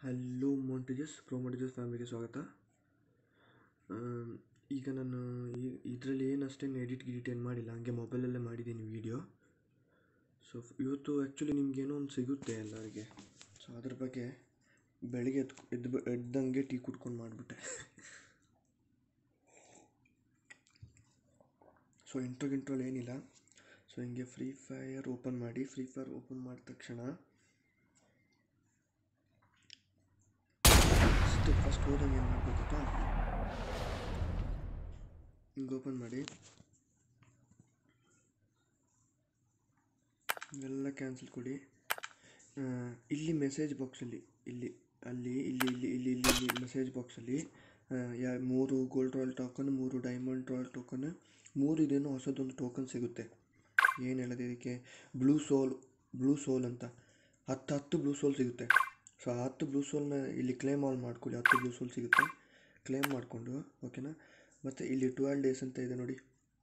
hello ಮೊಂಟಿಜಸ್ pro ಮೊಂಟಿಜಸ್ ಫ್ಯಾಮಿಲಿಗೆ ಸ್ವಾಗತ am, ಈಗ ನಾನು ಈ ಇದರಲ್ಲಿ ಏನು ಅಷ್ಟೇನು ಎಡಿಟ್ ಗಿಡಿಟ್ ಏನು ಮಾಡಿಲ್ಲ ಹಂಗೆ ಮೊಬೈಲಲ್ಲೇ ಮಾಡಿದ್ದೀನಿ ವೀಡಿಯೋ ಸೊ ಇವತ್ತು ಆ್ಯಕ್ಚುಲಿ ನಿಮಗೇನೋ ಒಂದು ಸಿಗುತ್ತೆ ಎಲ್ಲರಿಗೆ ಸೊ ಅದ್ರ ಬಗ್ಗೆ ಬೆಳಿಗ್ಗೆ ಎದ್ದು ಎದ್ದು ಎದ್ದಂಗೆ ಟೀ ಕುಡ್ಕೊಂಡು ಮಾಡಿಬಿಟ್ಟೆ ಸೊ ಇಂಟ್ರೋ ಗಿಂಟ್ರೋಲ್ ಏನಿಲ್ಲ ಸೊ ಹಿಂಗೆ ಫ್ರೀ ಫೈರ್ ಓಪನ್ ಮಾಡಿ ಫ್ರೀ ಫೈರ್ ಓಪನ್ ಮಾಡಿದ ತಕ್ಷಣ ಫಸ್ಟ್ ಫಸ್ಟ್ ಹೋದಂಗೆ ಏನು ಮಾಡಬೇಕು ಗೊತ್ತಾ ಹಿಂಗೆ ಓಪನ್ ಮಾಡಿ ಎಲ್ಲ ಕ್ಯಾನ್ಸಲ್ ಕೊಡಿ ಆ, ಇಲ್ಲಿ ಮೆಸೇಜ್ ಬಾಕ್ಸಲ್ಲಿ ಇಲ್ಲಿ ಅಲ್ಲಿ ಇಲ್ಲಿ ಇಲ್ಲಿ ಇಲ್ಲಿ ಇಲ್ಲಿ ಇಲ್ಲಿ ಮೆಸೇಜ್ ಬಾಕ್ಸಲ್ಲಿ ಯಾ ಮೂರು ಗೋಲ್ಡ್ ರಾಯಲ್ ಟೋಕನ್ ಮೂರು ಡೈಮಂಡ್ ರಾಯಲ್ ಟೋಕನ್ ಮೂರು ಇದೇನೋ ಹೊಸದೊಂದು ಟೋಕನ್ ಸಿಗುತ್ತೆ ಏನು ಹೇಳೋದು ಇದಕ್ಕೆ ಬ್ಲೂ ಸೋಲ್ ಬ್ಲೂ ಸೋಲ್ ಅಂತ ಹತ್ತು ಹತ್ತು ಬ್ಲೂ ಸೋಲ್ ಸಿಗುತ್ತೆ ಸೊ ಆ ಹತ್ತು ಬ್ಲೂ ಸೋಲ್ನ ಇಲ್ಲಿ ಕ್ಲೇಮ್ ಆಲ್ ಮಾಡ್ಕೊಳ್ಳಿ ಹತ್ತು ಬ್ಲೂ ಸೋಲ್ ಸಿಗುತ್ತೆ ಕ್ಲೇಮ್ ಮಾಡಿಕೊಂಡು ಓಕೆನಾ ಮತ್ತು ಇಲ್ಲಿ ಟ್ವೆಲ್ ಡೇಸ್ ಅಂತ ಇದೆ ನೋಡಿ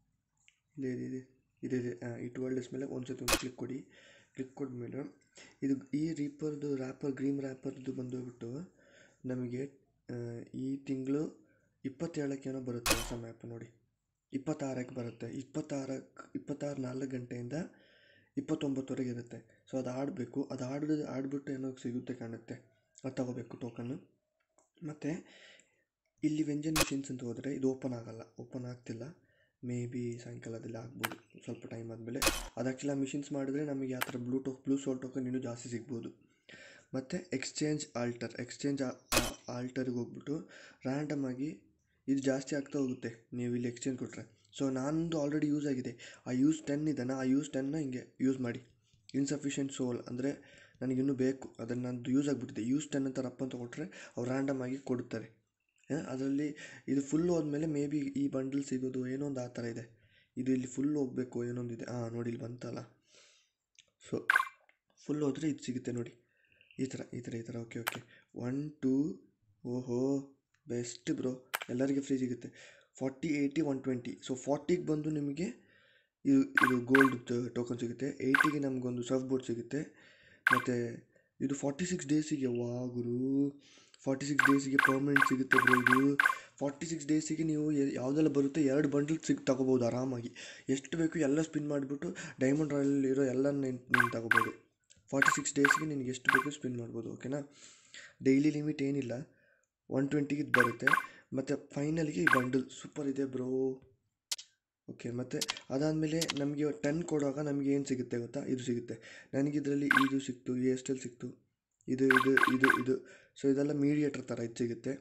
ಇದೆ ಇದೆ ಇದೆ ಇದೆ ಇದೆ ಆ, ಈ ಟ್ವೆಲ್ ಡೇಸ್ ಮೇಲೆ ಒಂದು ಸತಿ ಒಂದು ಕ್ಲಿಕ್ ಕೊಡಿ ಕ್ಲಿಕ್ ಕೊಡ್ಮೇಲೆ ಇದು ಈ ರೀಪರ್ದು ರ್ಯಾಪರ್ ಗ್ರೀನ್ ರ್ಯಾಪರ್ದು ಬಂದುಬಿಟ್ಟು ನಮಗೆ ಆ, ಈ ತಿಂಗಳು ಇಪ್ಪತ್ತೇಳಕ್ಕೆ ಏನೋ ಬರುತ್ತೆ ಹೊಸ ಮ್ಯಾಪ್ ನೋಡಿ ಇಪ್ಪತ್ತಾರಕ್ಕೆ ಬರುತ್ತೆ ಇಪ್ಪತ್ತಾರಕ್ಕೆ ಇಪ್ಪತ್ತಾರು ನಾಲ್ಕು ಗಂಟೆಯಿಂದ ಇಪ್ಪತ್ತೊಂಬತ್ತುವರೆಗೆ ಇರುತ್ತೆ ಸೊ ಅದು ಆಡಬೇಕು ಅದು ಆಡಿದ ಆಡ್ಬಿಟ್ಟು ಏನೋ ಸಿಗುತ್ತೆ ಕಾಣುತ್ತೆ ಅದು ತಗೋಬೇಕು ಟೋಕನ್ನು ಮತ್ತು ಇಲ್ಲಿ ವೆಂಜನ್ ಮಿಷಿನ್ಸ್ ಅಂತ ಹೋದರೆ ಇದು ಓಪನ್ ಆಗಲ್ಲ ಓಪನ್ ಆಗ್ತಿಲ್ಲ ಮೇ ಬಿ ಸಾಯಂಕಾಲದಲ್ಲಿ ಆಗ್ಬೋದು ಸ್ವಲ್ಪ ಟೈಮ್ ಆದಮೇಲೆ ಅದು ಆ್ಯಕ್ಚುಲಿ ಆ ಮಿಷಿನ್ಸ್ ಮಾಡಿದ್ರೆ ನಮಗೆ ಆ ಥರ blue to blue soul token ಇನ್ನೂ ಜಾಸ್ತಿ ಸಿಗ್ಬೋದು ಮತ್ತು ಎಕ್ಸ್ಚೇಂಜ್ ಆಲ್ಟರ್ ಎಕ್ಸ್ಚೇಂಜ್ ಆಲ್ಟರ್ಗೆ ಹೋಗ್ಬಿಟ್ಟು ರ್ಯಾಂಡಮ್ ಆಗಿ ಇದು ಜಾಸ್ತಿ ಆಗ್ತಾ ಹೋಗುತ್ತೆ ನೀವು ಇಲ್ಲಿ ಎಕ್ಸ್ಚೇಂಜ್ ಕೊಟ್ಟರೆ ಸೊ ನಂದು ಆಲ್ರೆಡಿ ಯೂಸ್ ಆಗಿದೆ ಆ ಯೂಸ್ ಟೆನ್ ಇದನ್ನು ಆ ಯೂಸ್ ಟೆನ್ನ ಹಿಂಗೆ ಯೂಸ್ ಮಾಡಿ ಇನ್ಸಫಿಷಿಯೆಂಟ್ ಸೋಲ್ ಅಂದರೆ ನನಗಿನ್ನೂ ಬೇಕು ಅದನ್ನು ನಂದು ಯೂಸ್ ಆಗಿಬಿಟ್ಟಿದೆ ಯೂಸ್ ಟೆನ್ ಅಂತ ರಪ್ಪ ಅಂತ ಕೊಟ್ಟರೆ ಅವ್ರು ರ್ಯಾಂಡಮ್ ಆಗಿ ಕೊಡುತ್ತಾರೆ ಅದರಲ್ಲಿ ಇದು ಫುಲ್ ಹೋದ್ಮೇಲೆ ಮೇ ಬಿ ಈ ಬಂಡಲ್ ಸಿಗೋದು ಏನೋ ಒಂದು ಆ ಥರ ಇದೆ ಇದು ಇಲ್ಲಿ ಫುಲ್ ಹೋಗಬೇಕು ಏನೊಂದಿದೆ ಹಾಂ ನೋಡಿ ಇಲ್ಲಿ ಬಂತಲ್ಲ ಸೊ ಫುಲ್ ಹೋದರೆ ಇದು ಸಿಗುತ್ತೆ ನೋಡಿ ಈ ಥರ ಈ ಥರ ಈ ಥರ ಓಕೆ ಓಕೆ ಒನ್ ಟೂ ಓಹೋ ಬೆಸ್ಟ್ ಬ್ರೋ ಎಲ್ಲರಿಗೆ ಫ್ರೀ ಸಿಗುತ್ತೆ forty eighty one twenty so ಫಾರ್ಟಿಗೆ ಬಂದು ನಿಮಗೆ ಇದು ಇದು ಗೋಲ್ಡ್ ಟೋಕನ್ ಸಿಗುತ್ತೆ ಏಯ್ಟಿಗೆ ನಮಗೊಂದು ಸರ್ಫ್ ಬೋರ್ಡ್ ಸಿಗುತ್ತೆ ಮತ್ತು ಇದು ಫಾರ್ಟಿ ಸಿಕ್ಸ್ ಡೇಸಿಗೆ ವಾ ಗುರು ಫಾರ್ಟಿ ಸಿಕ್ಸ್ ಡೇಸಿಗೆ ಪರ್ಮನೆಂಟ್ ಸಿಗುತ್ತೆ ಬ್ರೋ ಇದು ಫಾರ್ಟಿ ಸಿಕ್ಸ್ ಡೇಸಿಗೆ ನೀವು ಎ- ಯಾವುದೆಲ್ಲ ಬರುತ್ತೆ ಎರಡು ಬಂಡಲ್ ಸಿಗ್ ತಗೋಬೋದು ಆರಾಮಾಗಿ ಎಷ್ಟು ಬೇಕು ಎಲ್ಲ ಸ್ಪಿನ್ ಮಾಡಿಬಿಟ್ಟು ಡೈಮಂಡ್ ರಾಯಲ್ ಇರೋ ಎಲ್ಲ ನೀನು ತಗೋಬೋದು ಫಾರ್ಟಿ ಸಿಕ್ಸ್ ಡೇಸ್ಗೆ ನಿನಗೆ ಎಷ್ಟು ಬೇಕು ಸ್ಪಿನ್ ಮಾಡ್ಬೋದು ಓಕೆನಾ ಡೈಲಿ ಲಿಮಿಟ್ ಏನಿಲ್ಲ ಒನ್ ಟ್ವೆಂಟಿಗೆ ಇದು ಬರುತ್ತೆ ಮತ್ತು ಫೈನಲಿಗೆ ಈ ಬಂಡಲ್ ಸೂಪರ್ ಇದೆ ಬ್ರೋ ಓಕೆ ಮತ್ತು ಅದಾದಮೇಲೆ ನಮಗೆ ಟೆನ್ ಕೊಡುವಾಗ ನಮಗೆ ಏನು ಸಿಗುತ್ತೆ ಗೊತ್ತಾ ಇದು ಸಿಗುತ್ತೆ ನನಗೆ ಇದರಲ್ಲಿ ಇದು ಸಿಕ್ತು ಎ ಎಸ್ ಎಲ್ ಸಿಕ್ತು ಇದು ಇದು ಇದು ಇದು ಸೊ ಇದೆಲ್ಲ ಮೀಡಿಯೇಟರ್ ಥರ ಇದು ಸಿಗುತ್ತೆ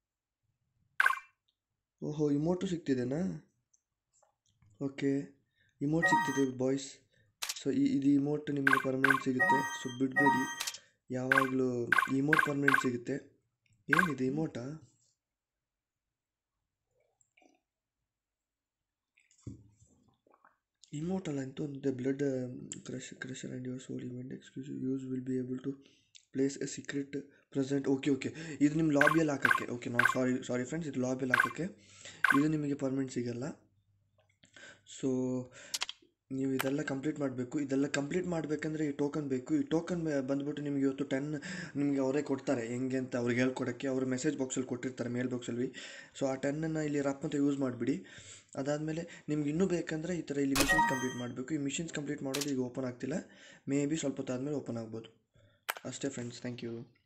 ಓಹೋ ಇಮೋಟು ಸಿಗ್ತಿದೆನಾ ಓಕೆ ಇಮೋಟ್ ಸಿಗ್ತಿದೆ ಬಾಯ್ಸ್ ಸೊ ಈ ಇದು ಇಮೋಟ್ ನಿಮಗೆ ಪರ್ಮನೆಂಟ್ ಸಿಗುತ್ತೆ ಸೊ ಬಿಡಬೇಡಿ ಯಾವಾಗಲೂ ಇಮೋಟ್ ಪರ್ಮನೆಂಟ್ ಸಿಗುತ್ತೆ ಏನಿದೆ ಇಮೋಟಾ ಇಮೋಟ್ ಅಲ್ಲ ಅಂತ ಒಂದು blood crush crusher and your soul event exclusive use will be able to place a secret present okay okay ಇದು ನಿಮ್ಮ ಲಾಬಿಯಲ್ಲಿ ಹಾಕೋಕ್ಕೆ okay not sorry sorry friends ಇದು ಲಾಬಿಯಲ್ಲಿ ಹಾಕೋಕ್ಕೆ ಇದು ನಿಮಗೆ ಪರ್ಮನೆಂಟ್ ಸಿಗಲ್ಲ ಸೊ ನೀವು ಇದೆಲ್ಲ ಕಂಪ್ಲೀಟ್ ಮಾಡಬೇಕು ಇದೆಲ್ಲ ಕಂಪ್ಲೀಟ್ ಮಾಡಬೇಕಂದ್ರೆ ಈ ಟೋಕನ್ ಬೇಕು ಈ ಟೋಕನ್ ಬಂದ್ಬಿಟ್ಟು ನಿಮಗೆ ಇವತ್ತು ಟೆನ್ ನಿಮಗೆ ಅವರೇ ಕೊಡ್ತಾರೆ ಹೆಂಗೆ ಅಂತ ಅವ್ರಿಗೆ ಹೇಳ್ಕೊಡೋಕ್ಕೆ ಅವರು ಮೆಸೇಜ್ ಬಾಕ್ಸಲ್ಲಿ ಕೊಟ್ಟಿರ್ತಾರೆ ಮೇಲ್ ಬಾಕ್ಸಲ್ಲಿ ಸೊ ಆ ಟೆನ್ನನ್ನು ಇಲ್ಲಿ ರಪ್ ಅಂತ ಯೂಸ್ ಮಾಡಿಬಿಡಿ ಅದಾದಮೇಲೆ ನಿಮ್ಗೆ ಇನ್ನೂ ಬೇಕಂದರೆ ಈ ಥರ ಇಲ್ಲಿ ಮಿಷಿನ್ಸ್ ಕಂಪ್ಲೀಟ್ ಮಾಡಬೇಕು ಈ ಮಿಷಿನ್ಸ್ ಕಂಪ್ಲೀಟ್ ಮಾಡೋದು ಈಗ ಓಪನ್ ಆಗ್ತಿಲ್ಲ ಮೇ ಬಿ ಸ್ವಲ್ಪ ಹೊತ್ತಾದಮೇಲೆ ಓಪನ್ ಆಗ್ಬೋದು ಅಷ್ಟೇ ಫ್ರೆಂಡ್ಸ್ ಥ್ಯಾಂಕ್ ಯು